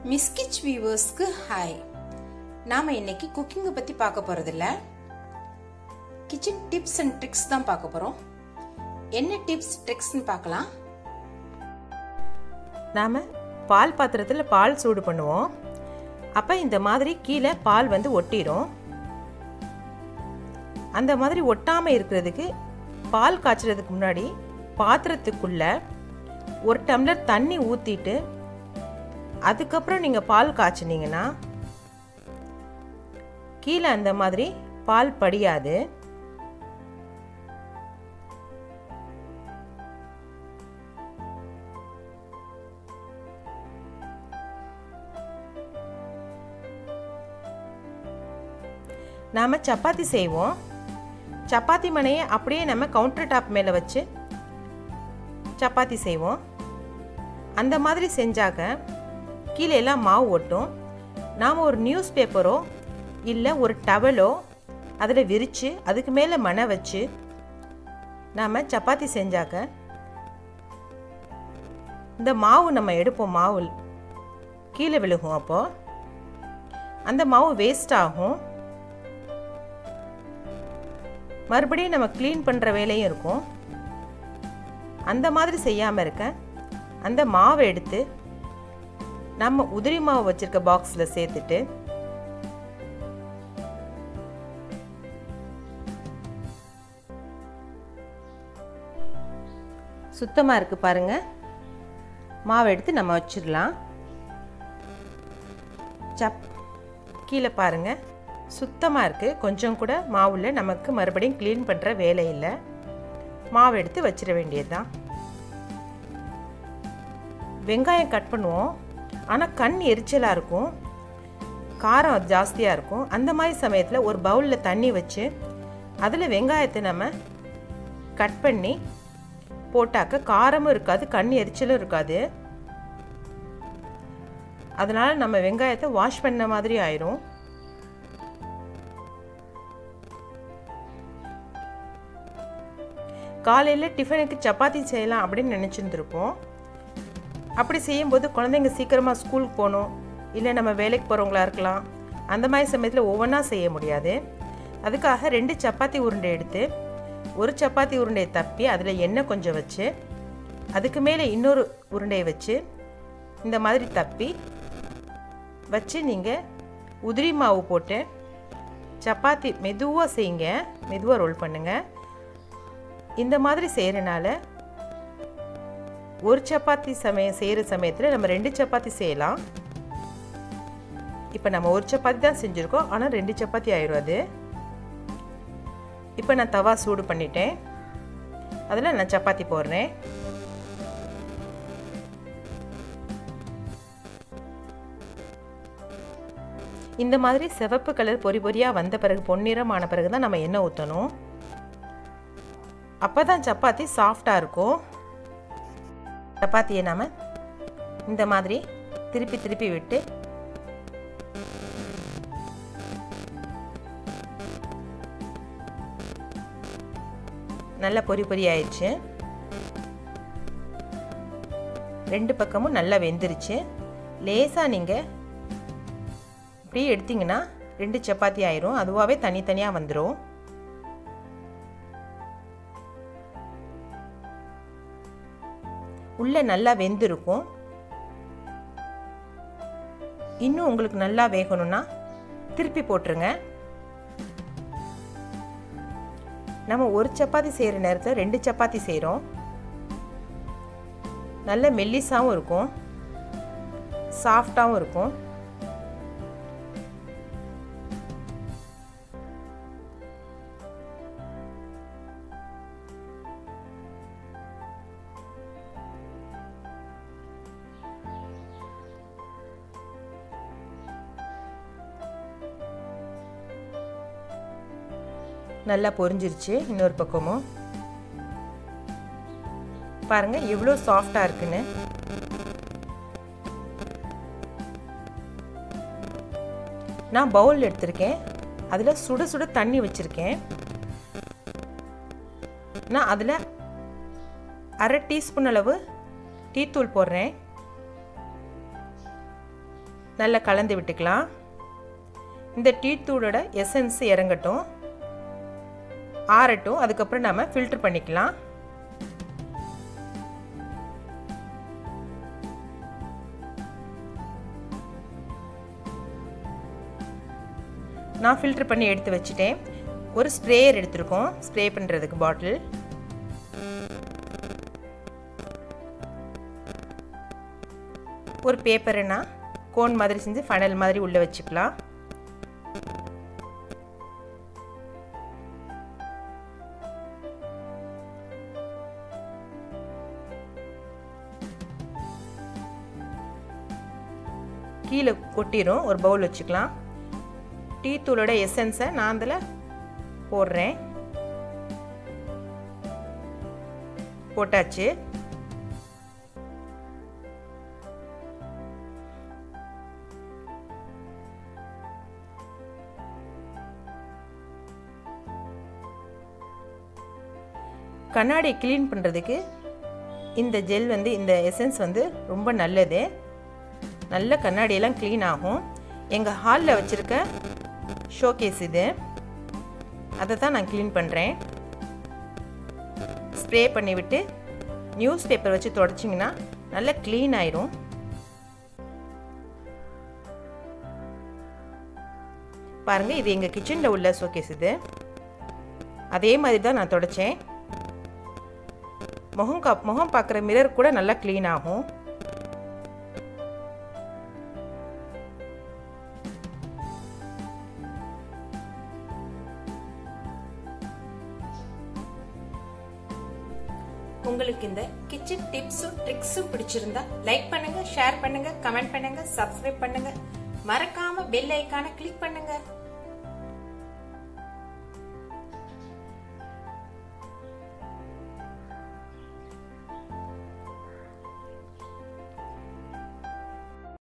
மிஸ்கிச் வியூவர்ஸ்க்கு hi நாம் இன்னைக்கு குக்கிங்கை பற்றி பார்க்க போகிறதில்ல கிச்சன் டிப்ஸ் அண்ட் ட்ரிக்ஸ் தான் பார்க்க போகிறோம் என்ன டிப்ஸ் ட்ரிக்ஸ்னு பார்க்கலாம் நாம் பால் பாத்திரத்தில் பால் சூடு பண்ணுவோம் அப்போ இந்த மாதிரி கீழே பால் வந்து ஒட்டிடும் அந்த மாதிரி ஒட்டாமல் இருக்கிறதுக்கு பால் காய்ச்சறதுக்கு முன்னாடி பாத்திரத்துக்குள்ள ஒரு டம்ளர் தண்ணி ஊற்றிட்டு அதுக்கப்புறம் நீங்கள் பால் காய்ச்சினீங்கன்னா கீழே அந்த மாதிரி பால் படியாது நாம் சப்பாத்தி செய்வோம் சப்பாத்தி மனையை அப்படியே நம்ம கவுண்டர் டாப் மேலே வச்சு சப்பாத்தி செய்வோம் அந்த மாதிரி செஞ்சாக்க கீழே எல்லாம் மாவு ஒட்டும் நாம் ஒரு நியூஸ் பேப்பரோ இல்லை ஒரு டவலோ அதில் விரித்து அதுக்கு மேலே மணை வச்சு நாம் சப்பாத்தி செஞ்சாக்க இந்த மாவு நம்ம எடுப்போம் மாவு கீழே விழுகும் அப்போது அந்த மாவு வேஸ்ட் ஆகும் மறுபடியும் நம்ம க்ளீன் பண்ணுற வேலையும் இருக்கும் அந்த மாதிரி செய்யாமல் இருக்க அந்த மாவை எடுத்து நம்ம உதிரி மாவு வச்சுருக்க பாக்ஸில் சேர்த்துட்டு சுத்தமாக இருக்குது பாருங்கள் மாவை எடுத்து நம்ம வச்சிடலாம் சப் கீழே பாருங்கள் சுத்தமாக இருக்குது கொஞ்சம் கூட மாவில் நமக்கு மறுபடியும் க்ளீன் பண்ணுற வேலை இல்லை மாவு எடுத்து வச்சிட வேண்டியது தான் வெங்காயம் கட் பண்ணுவோம் ஆனால் கண் எரிச்சலாக இருக்கும் காரம் ஜாஸ்தியாக இருக்கும் அந்த மாதிரி சமயத்தில் ஒரு பவுலில் தண்ணி வச்சு அதில் வெங்காயத்தை நம்ம கட் பண்ணி போட்டாக்க காரமும் இருக்காது கண் எரிச்சலும் இருக்காது அதனால் நம்ம வெங்காயத்தை வாஷ் பண்ண மாதிரி ஆயிரும் காலையில் டிஃபனுக்கு சப்பாத்தி செய்யலாம் அப்படின்னு நினச்சிருந்துருப்போம் அப்படி செய்யும்போது குழந்தைங்க சீக்கிரமாக ஸ்கூலுக்கு போகணும் இல்லை நம்ம வேலைக்கு போகிறவங்களா இருக்கலாம் அந்த மாதிரி சமயத்தில் ஒவ்வொன்றா செய்ய முடியாது அதுக்காக ரெண்டு சப்பாத்தி உருண்டை எடுத்து ஒரு சப்பாத்தி உருண்டையை தப்பி அதில் எண்ணெய் கொஞ்சம் வச்சு அதுக்கு மேலே இன்னொரு உருண்டையை வச்சு இந்த மாதிரி தப்பி வச்சு நீங்கள் உதிரி மாவு போட்டு சப்பாத்தி மெதுவாக செய்யுங்க மெதுவாக ரோல் பண்ணுங்கள் இந்த மாதிரி செய்கிறனால ஒரு சப்பாத்தி சமயம் செய்கிற சமயத்தில் நம்ம ரெண்டு சப்பாத்தி செய்யலாம் இப்போ நம்ம ஒரு சப்பாத்தி தான் செஞ்சுருக்கோம் ஆனால் ரெண்டு சப்பாத்தி ஆயிரும் அது இப்போ நான் தவா சூடு பண்ணிட்டேன் அதில் நான் சப்பாத்தி போடுறேன் இந்த மாதிரி சிவப்பு கலர் பொறி பொறியாக வந்த பிறகு பொன்னிறம் ஆன பிறகு தான் நம்ம எண்ணெய் ஊற்றணும் அப்போ தான் சப்பாத்தி சாஃப்டாக இருக்கும் சப்பாத்தியை நாம் இந்த மாதிரி திருப்பி திருப்பி விட்டு நல்ல பொறி பொறி ஆயிடுச்சு ரெண்டு பக்கமும் நல்லா வெந்துருச்சு லேசாக நீங்கள் இப்படி எடுத்திங்கன்னா ரெண்டு சப்பாத்தி ஆயிரும் அதுவாகவே தனித்தனியாக வந்துடும் உள்ளே நல்லா வெந்திருக்கும் இன்னும் உங்களுக்கு நல்லா வேகணும்னா திருப்பி போட்டுருங்க நம்ம ஒரு சப்பாத்தி செய்கிற நேரத்தில் ரெண்டு சப்பாத்தி செய்கிறோம் நல்ல மெல்லிஸாகவும் இருக்கும் சாஃப்டாகவும் இருக்கும் நல்லா பொரிஞ்சிருச்சு இன்னொரு பக்கமும் பாருங்க எவ்வளோ சாஃப்டாக இருக்குன்னு நான் பவுல் எடுத்திருக்கேன் அதில் சுட சுட தண்ணி வச்சுருக்கேன் நான் அதில் அரை டீஸ்பூன் அளவு டீத்தூள் போடுறேன் நல்லா கலந்து விட்டுக்கலாம் இந்த டீ தூளோட எசன்ஸ் இறங்கட்டும் ஆறட்டும் அதுக்கப்புறம் நம்ம ஃபில்டர் பண்ணிக்கலாம் நான் ஃபில்டர் பண்ணி எடுத்து வச்சுட்டேன் ஒரு ஸ்ப்ரேயர் எடுத்திருக்கோம் ஸ்ப்ரே பண்ணுறதுக்கு பாட்டில் ஒரு பேப்பரைனா கோன் மாதிரி செஞ்சு ஃபனல் மாதிரி உள்ளே வச்சுக்கலாம் கீழே கொட்டிடும் ஒரு பவுல் வச்சுக்கலாம் டீ தூளோட எசன்ஸை நான் அதில் போடுறேன் போட்டாச்சு கண்ணாடியை க்ளீன் பண்ணுறதுக்கு இந்த ஜெல் வந்து இந்த எசன்ஸ் வந்து ரொம்ப நல்லது நல்ல கண்ணாடியெல்லாம் க்ளீன் ஆகும் எங்கள் ஹாலில் வச்சுருக்க ஷோகேஸ் இது அதை தான் நான் க்ளீன் பண்ணுறேன் ஸ்ப்ரே பண்ணிவிட்டு நியூஸ் பேப்பர் வச்சு தொடச்சிங்கன்னா நல்லா க்ளீன் ஆயிரும் பாருங்கள் இது எங்கள் கிச்சனில் உள்ள ஷோகேஸ் இது அதே மாதிரி தான் நான் தொடச்சேன் முகம் கா முகம் பார்க்குற மிரர் கூட நல்லா க்ளீன் ஆகும் உங்களுக்கு இந்த கிச்சன் டிப்ஸும் ட்ரிக்ஸும் பிடிச்சிருந்தா லைக் பண்ணுங்க ஷேர் பண்ணுங்க கமெண்ட் பண்ணுங்க சப்ஸ்கிரைப் பண்ணுங்க மறக்காம பெல் ஐக்கான கிளிக் பண்ணுங்க